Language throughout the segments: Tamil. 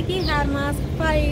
இன்னைக்கு hair mask five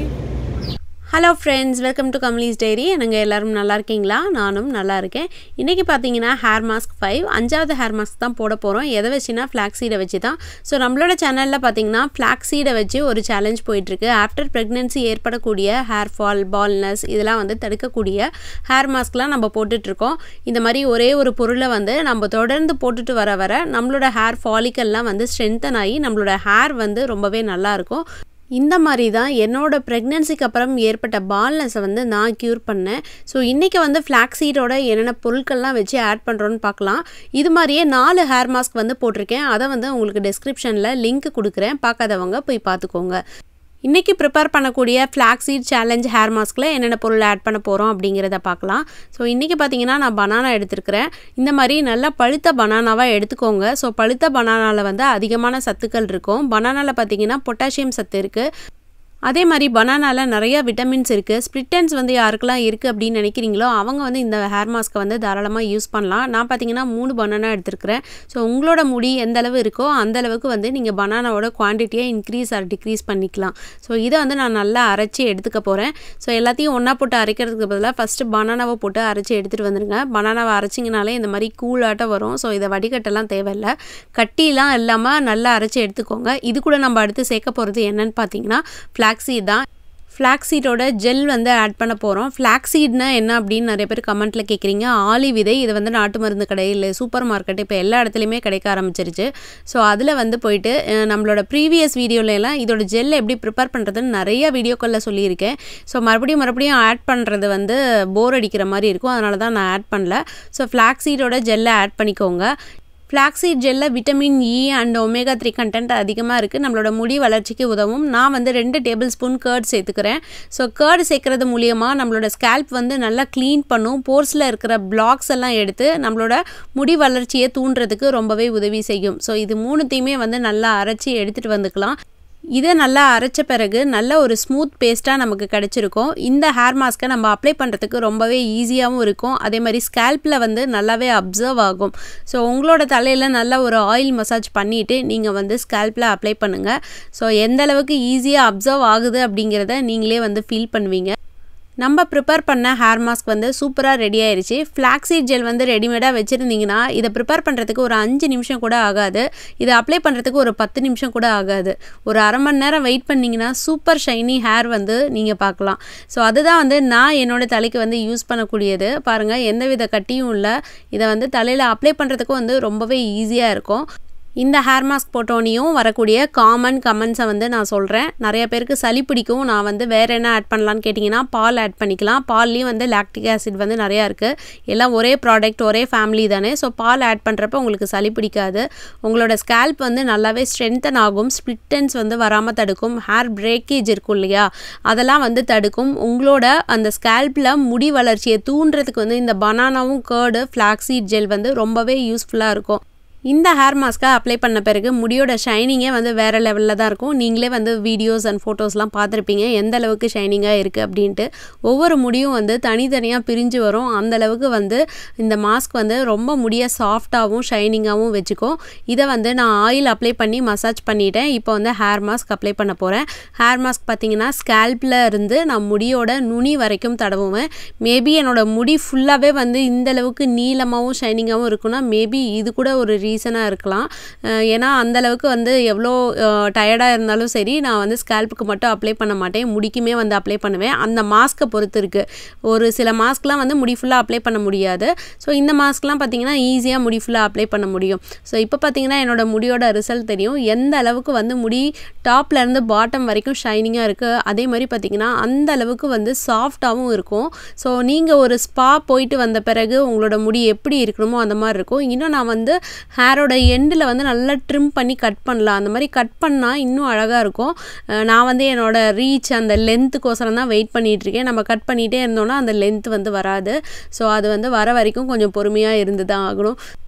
hello friends welcome to Kamlee's diary எனக்கு எல்லோரும் நல்லா இருக்கீங்களா நானும் நல்லா இருக்கேன் இன்றைக்கி பார்த்தீங்கன்னா ஹேர் மாஸ்க் ஃபைவ் அஞ்சாவது ஹேர் மாஸ்க் தான் போட போகிறோம் எதை வச்சுன்னா ஃப்ளாக் சீடை வச்சு தான் ஸோ நம்மளோட சேனலில் பார்த்தீங்கன்னா ஃப்ளாக் சீடை வச்சு ஒரு சேலஞ்ச் போயிட்டுருக்கு ஆஃப்டர் ப்ரெக்னென்சி ஏற்படக்கூடிய ஹேர் ஃபால் பால்னஸ் இதெல்லாம் வந்து தடுக்கக்கூடிய ஹேர் மாஸ்க்லாம் நம்ம போட்டுட்ருக்கோம் இந்த மாதிரி ஒரே ஒரு பொருளை வந்து நம்ம தொடர்ந்து போட்டுட்டு வர வர நம்மளோட ஹேர் ஃபாலிக்கல்லாம் வந்து ஸ்ட்ரென்தன் ஆகி நம்மளோட ஹேர் வந்து ரொம்பவே நல்லாயிருக்கும் இந்த மாதிரி தான் என்னோட ப்ரெக்னென்சிக்கு அப்புறம் ஏற்பட்ட பால்னஸை வந்து நான் க்யூர் பண்ணேன் ஸோ இன்றைக்கி வந்து ஃப்ளாக் சீடோட என்னென்ன பொருட்கள்லாம் வச்சு ஆட் பண்ணுறோன்னு பார்க்கலாம் இது மாதிரியே நாலு ஹேர் மாஸ்க் வந்து போட்டிருக்கேன் அதை வந்து உங்களுக்கு டிஸ்கிரிப்ஷனில் லிங்க் கொடுக்குறேன் பார்க்காதவங்க போய் பார்த்துக்கோங்க இன்றைக்கி ப்ரிப்பேர் பண்ணக்கூடிய ஃப்ளாக் சீட் சேலஞ்ச் ஹேர் மாஸ்கில் என்னென்ன பொருள் ஆட் பண்ண போகிறோம் அப்படிங்கிறத பார்க்கலாம் ஸோ இன்றைக்கி பார்த்தீங்கன்னா நான் பனானா எடுத்துருக்கிறேன் இந்த மாதிரி நல்லா பழுத்த பனானாவாக எடுத்துக்கோங்க ஸோ பழுத்த பனானாவில் வந்து அதிகமான சத்துக்கள் இருக்கும் பனானாவில் பார்த்தீங்கன்னா பொட்டாசியம் சத்து இருக்குது அதே மாதிரி பனானாவில் நிறைய விட்டமின்ஸ் இருக்குது ஸ்ப்ளிட்டன்ஸ் வந்து யாருக்கெல்லாம் இருக்குது அப்படின்னு நினைக்கிறீங்களோ அவங்க வந்து இந்த ஹேர் மாஸ்க்கை வந்து தாராளமாக யூஸ் பண்ணலாம் நான் பார்த்தீங்கன்னா மூணு பனானா எடுத்துருக்கிறேன் ஸோ உங்களோட முடி எந்த அளவு இருக்கோ அந்த அளவுக்கு வந்து நீங்கள் பனானாவோட குவான்டிட்டியை இன்க்ரீஸ் ஆர் டிக்ரீஸ் பண்ணிக்கலாம் ஸோ இதை வந்து நான் நல்லா அரைச்சி எடுத்துக்க போகிறேன் ஸோ எல்லாத்தையும் ஒன்றா போட்டு அரைக்கிறதுக்கு பதிலாக ஃபஸ்ட்டு பனானாவை போட்டு அரைச்சி எடுத்துகிட்டு வந்துடுங்க பனானாவை அரைச்சிங்கனாலே இந்த மாதிரி கூலாட்டம் வரும் ஸோ இதை வடிகட்டெல்லாம் தேவையில்லை கட்டிலாம் இல்லாமல் நல்லா அரைச்சி எடுத்துக்கோங்க இது கூட நம்ம அடுத்து சேர்க்க போகிறது என்னன்னு பார்த்தீங்கன்னா ஃப்ளாக்ஸீட் தான் ஃப்ளாக்ஸீடோட ஜெல் வந்து ஆட் பண்ண போகிறோம் ஃப்ளாக்ஸீட்னா என்ன அப்படின்னு நிறைய பேர் கமெண்ட்டில் கேட்குறீங்க ஆலி விதை இது வந்து நாட்டு மருந்து கடை இல்லை சூப்பர் மார்க்கெட் இப்போ எல்லா இடத்துலையுமே கிடைக்க ஆரம்பிச்சிருச்சு ஸோ அதில் வந்து போயிட்டு நம்மளோட ப்ரீவியஸ் வீடியோலலாம் இதோட ஜெல் எப்படி ப்ரிப்பேர் பண்ணுறதுன்னு நிறைய வீடியோக்களில் சொல்லியிருக்கேன் ஸோ மறுபடியும் மறுபடியும் ஆட் பண்ணுறது வந்து போர் அடிக்கிற மாதிரி இருக்கும் அதனால தான் நான் ஆட் பண்ணல ஸோ ஃப்ளாக்ஸீடோட ஜெல்லை ஆட் பண்ணிக்கோங்க ஃப்ளாக்ஸீட் ஜெல்லில் vitamin E and omega three content அதிகமாக இருக்குது நம்மளோட முடி வளர்ச்சிக்கு உதவும் நான் வந்து ரெண்டு டேபிள் ஸ்பூன் கேர்ட் சேர்த்துக்கிறேன் ஸோ கேர்டு சேர்க்குறது மூலியமாக நம்மளோட ஸ்கேல்ப் வந்து நல்லா க்ளீன் பண்ணும் போர்ஸில் இருக்கிற பிளாக்ஸ் எல்லாம் எடுத்து நம்மளோட முடி வளர்ச்சியை தூண்டுறதுக்கு ரொம்பவே உதவி செய்யும் ஸோ இது மூணுத்தையுமே வந்து நல்லா அரைச்சி எடுத்துகிட்டு வந்துக்கலாம் இதை நல்லா அரைச்ச பிறகு நல்ல ஒரு ஸ்மூத் பேஸ்ட்டாக நமக்கு கிடச்சிருக்கும் இந்த ஹேர் மாஸ்க்கை நம்ம அப்ளை பண்ணுறதுக்கு ரொம்பவே ஈஸியாகவும் இருக்கும் அதே மாதிரி ஸ்கேல்பில் வந்து நல்லாவே அப்சர்வ் ஆகும் ஸோ உங்களோட தலையில் நல்ல ஒரு ஆயில் மசாஜ் பண்ணிவிட்டு நீங்கள் வந்து ஸ்கேல்பில் அப்ளை பண்ணுங்கள் ஸோ எந்த அளவுக்கு ஈஸியாக அப்சர்வ் ஆகுது அப்படிங்கிறத நீங்களே வந்து ஃபீல் பண்ணுவீங்க நம்ம ப்ரிப்பேர் பண்ண ஹேர் மாஸ்க் வந்து சூப்பராக ரெடி ஆயிடுச்சு ஃப்ளாக்ஸீட் ஜெல் வந்து ரெடிமேடாக வச்சுருந்தீங்கன்னா இதை ப்ரிப்பேர் பண்ணுறதுக்கு ஒரு அஞ்சு நிமிஷம் கூட ஆகாது இதை அப்ளை பண்ணுறதுக்கு ஒரு பத்து நிமிஷம் கூட ஆகாது ஒரு அரை மணி நேரம் வெயிட் பண்ணிங்கன்னா சூப்பர் ஷைனி ஹேர் வந்து நீங்கள் பார்க்கலாம் ஸோ அதுதான் வந்து நான் என்னோடய தலைக்கு வந்து யூஸ் பண்ணக்கூடியது பாருங்கள் எந்தவித கட்டியும் இல்லை இதை வந்து தலையில் அப்ளை பண்ணுறதுக்கும் வந்து ரொம்பவே ஈஸியாக இருக்கும் இந்த ஹேர் மாஸ்க் போட்டோனையும் வரக்கூடிய காமன் கமெண்ட்ஸை வந்து நான் சொல்கிறேன் நிறைய பேருக்கு சளி பிடிக்கும் நான் வந்து வேறு என்ன ஆட் பண்ணலான்னு கேட்டிங்கன்னா பால் ஆட் பண்ணிக்கலாம் பால்லேயும் வந்து லாக்டிக் ஆசிட் வந்து நிறையா இருக்குது எல்லாம் ஒரே ப்ராடக்ட் ஒரே ஃபேமிலி தானே ஸோ பால் ஆட் பண்ணுறப்ப உங்களுக்கு சளி பிடிக்காது உங்களோட ஸ்கேல்ப் வந்து நல்லாவே ஸ்ட்ரென்தன் ஆகும் ஸ்பிளிட்டன்ஸ் வந்து வராமல் தடுக்கும் ஹேர் பிரேக்கேஜ் இருக்கும் இல்லையா அதெல்லாம் வந்து தடுக்கும் உங்களோட அந்த ஸ்கேல்பில் முடி வளர்ச்சியை தூண்டுறதுக்கு வந்து இந்த பனானாவும் கேர்டு ஃப்ளாக்ஸீட் ஜெல் வந்து ரொம்பவே யூஸ்ஃபுல்லாக இருக்கும் இந்த ஹேர் மாஸ்க்கை அப்ளை பண்ண பிறகு முடியோட ஷைனிங்கே வந்து வேறு லெவலில் தான் இருக்கும் நீங்களே வந்து வீடியோஸ் அண்ட் ஃபோட்டோஸ்லாம் பார்த்துருப்பீங்க எந்த அளவுக்கு ஷைனிங்காக இருக்குது அப்படின்ட்டு ஒவ்வொரு முடியும் வந்து தனித்தனியாக பிரிஞ்சு வரும் அந்த அளவுக்கு வந்து இந்த மாஸ்க் வந்து ரொம்ப முடிய சாஃப்டாகவும் ஷைனிங்காகவும் வச்சுக்கும் இதை வந்து நான் ஆயில் அப்ளை பண்ணி மசாஜ் பண்ணிட்டேன் இப்போ வந்து ஹேர் மாஸ்க் அப்ளை பண்ண போகிறேன் ஹேர் மாஸ்க் பார்த்தீங்கன்னா ஸ்கேல்பில் இருந்து நான் முடியோட நுனி வரைக்கும் தடவுவேன் மேபி என்னோடய முடி ஃபுல்லாகவே வந்து இந்த அளவுக்கு நீளமாகவும் ஷைனிங்காகவும் இருக்குன்னா மேபி இது கூட ஒரு ரீசனாக இருக்கலாம் ஏன்னா அந்தளவுக்கு வந்து எவ்வளோ டயர்டாக இருந்தாலும் சரி நான் வந்து ஸ்கேல்ப்புக்கு மட்டும் அப்ளை பண்ண மாட்டேன் முடிக்குமே வந்து அப்ளை பண்ணுவேன் அந்த மாஸ்க்கை பொறுத்து இருக்குது ஒரு சில மாஸ்க்லாம் வந்து முடி ஃபுல்லாக அப்ளை பண்ண முடியாது ஸோ இந்த மாஸ்க்லாம் பார்த்திங்கன்னா ஈஸியாக முடி ஃபுல்லாக அப்ளை பண்ண முடியும் ஸோ இப்போ பார்த்திங்கன்னா என்னோடய முடியோட ரிசல்ட் தெரியும் எந்த அளவுக்கு வந்து முடி டாப்லேருந்து பாட்டம் வரைக்கும் ஷைனிங்காக இருக்குது அதே மாதிரி பார்த்திங்கன்னா அந்த அளவுக்கு வந்து சாஃப்டாகவும் இருக்கும் ஸோ நீங்கள் ஒரு ஸ்பா போயிட்டு வந்த பிறகு உங்களோட முடி எப்படி இருக்கணுமோ அந்த மாதிரி இருக்கும் இன்னும் நான் வந்து ஹேரோட எண்டில் வந்து நல்லா ட்ரிம் பண்ணி கட் பண்ணலாம் அந்த மாதிரி கட் பண்ணால் இன்னும் அழகாக இருக்கும் நான் வந்து என்னோடய ரீச் அந்த லென்த்துக்கோசரம் தான் வெயிட் பண்ணிகிட்ருக்கேன் நம்ம கட் பண்ணிகிட்டே இருந்தோம்னா அந்த லென்த் வந்து வராது ஸோ அது வந்து வர வரைக்கும் கொஞ்சம் பொறுமையாக இருந்து தான் ஆகணும்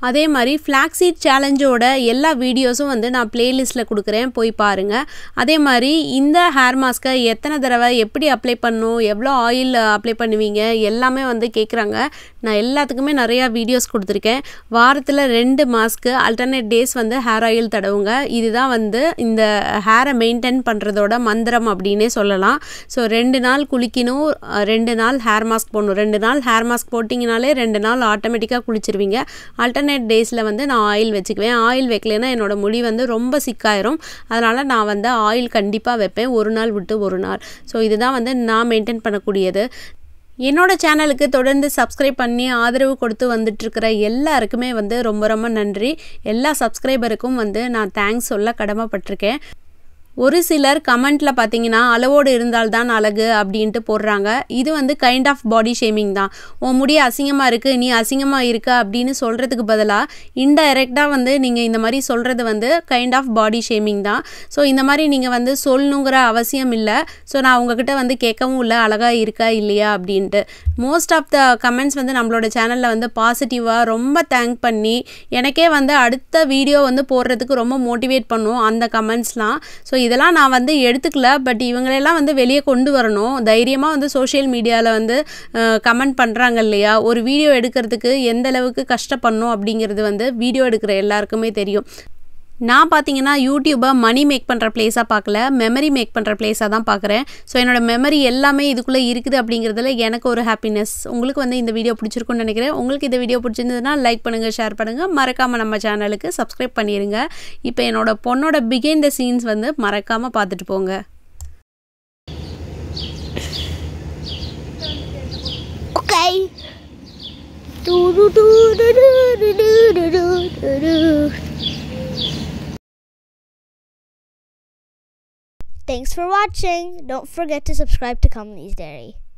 அதே மாதிரி ஃப்ளாக்ஸீட் சேலஞ்சோட எல்லா வீடியோஸும் வந்து நான் ப்ளேலிஸ்ட்டில் கொடுக்குறேன் போய் பாருங்கள் அதே மாதிரி இந்த ஹேர் மாஸ்க்கை எத்தனை தடவை எப்படி அப்ளை பண்ணணும் எவ்வளோ ஆயில் அப்ளை பண்ணுவீங்க எல்லாமே வந்து கேட்குறாங்க நான் எல்லாத்துக்குமே நிறையா வீடியோஸ் கொடுத்துருக்கேன் வாரத்தில் ரெண்டு மாஸ்க்கு அல்டர்னேட் டேஸ் வந்து ஹேர் ஆயில் தடவுங்க இதுதான் வந்து இந்த ஹேரை மெயின்டைன் பண்ணுறதோட மந்திரம் அப்படின்னே சொல்லலாம் ஸோ ரெண்டு நாள் குளிக்கணும் ரெண்டு நாள் ஹேர் மாஸ்க் போடணும் ரெண்டு நாள் ஹேர் மாஸ்க் போட்டிங்கனாலே ரெண்டு நாள் ஆட்டோமேட்டிக்காக குளிச்சிருவீங்க அல்டர்னேட் டேஸில் வந்து நான் ஆயில் வச்சுக்குவேன் ஆயில் வைக்கலைன்னா என்னோடய முடி வந்து ரொம்ப சிக்காயிரும் அதனால் நான் வந்து ஆயில் கண்டிப்பாக வைப்பேன் ஒரு நாள் விட்டு ஒரு நாள் ஸோ இதுதான் வந்து நான் மெயின்டைன் பண்ணக்கூடியது என்னோட சேனலுக்கு தொடர்ந்து சப்ஸ்கிரைப் பண்ணி ஆதரவு கொடுத்து வந்துட்டுருக்கிற எல்லாருக்குமே வந்து ரொம்ப ரொம்ப நன்றி எல்லா சப்ஸ்கிரைபருக்கும் வந்து நான் தேங்க்ஸ் சொல்ல கடமைப்பட்டிருக்கேன் ஒரு சிலர் கமெண்ட்டில் பார்த்தீங்கன்னா அளவோடு இருந்தால்தான் அழகு அப்படின்ட்டு போடுறாங்க இது வந்து கைண்ட் ஆஃப் பாடி ஷேமிங் தான் உன் முடி அசிங்கமாக இருக்குது நீ அசிங்கமாக இருக்க அப்படின்னு சொல்கிறதுக்கு பதிலாக இன்டைரக்டாக வந்து நீங்கள் இந்த மாதிரி சொல்கிறது வந்து கைண்ட் ஆஃப் பாடி ஷேமிங் தான் ஸோ இந்த மாதிரி நீங்கள் வந்து சொல்லணுங்கிற அவசியம் இல்லை ஸோ நான் உங்ககிட்ட வந்து கேட்கவும் இல்லை அழகாக இருக்கா இல்லையா அப்படின்ட்டு மோஸ்ட் ஆஃப் த கமெண்ட்ஸ் வந்து நம்மளோட சேனலில் வந்து பாசிட்டிவாக ரொம்ப தேங்க் பண்ணி எனக்கே வந்து அடுத்த வீடியோ வந்து போடுறதுக்கு ரொம்ப மோட்டிவேட் பண்ணும் அந்த கமெண்ட்ஸ்லாம் ஸோ இதெல்லாம் நான் வந்து எடுத்துக்கல பட் இவங்களெல்லாம் வந்து வெளியே கொண்டு வரணும் தைரியமாக வந்து சோஷியல் மீடியாவில் வந்து கமெண்ட் பண்ணுறாங்க இல்லையா ஒரு வீடியோ எடுக்கிறதுக்கு எந்த அளவுக்கு கஷ்டப்படணும் அப்படிங்கிறது வந்து வீடியோ எடுக்கிற எல்லாருக்குமே தெரியும் நான் பார்த்தீங்கன்னா யூடியூப்பை மணி மேக் பண்ணுற பிளேஸாக பார்க்கல மெமரி மேக் பண்ணுற பிளேஸாக தான் பார்க்குறேன் ஸோ என்னோடய மெமரி எல்லாமே இதுக்குள்ளே இருக்குது அப்படிங்கிறதுல எனக்கு ஒரு ஹாப்பினஸ் உங்களுக்கு வந்து இந்த வீடியோ பிடிச்சிருக்குன்னு நினைக்கிறேன் உங்களுக்கு இந்த வீடியோ பிடிச்சிருந்ததுன்னா லைக் பண்ணுங்கள் ஷேர் பண்ணுங்கள் மறக்காமல் நம்ம சேனலுக்கு சப்ஸ்கிரைப் பண்ணிடுங்க இப்போ என்னோட பொண்ணோட பிகைன் த சீன்ஸ் வந்து மறக்காமல் பார்த்துட்டு போங்க Okay. Do do do do do do do do do do. Thanks for watching. Don't forget to subscribe to Comely's Dairy.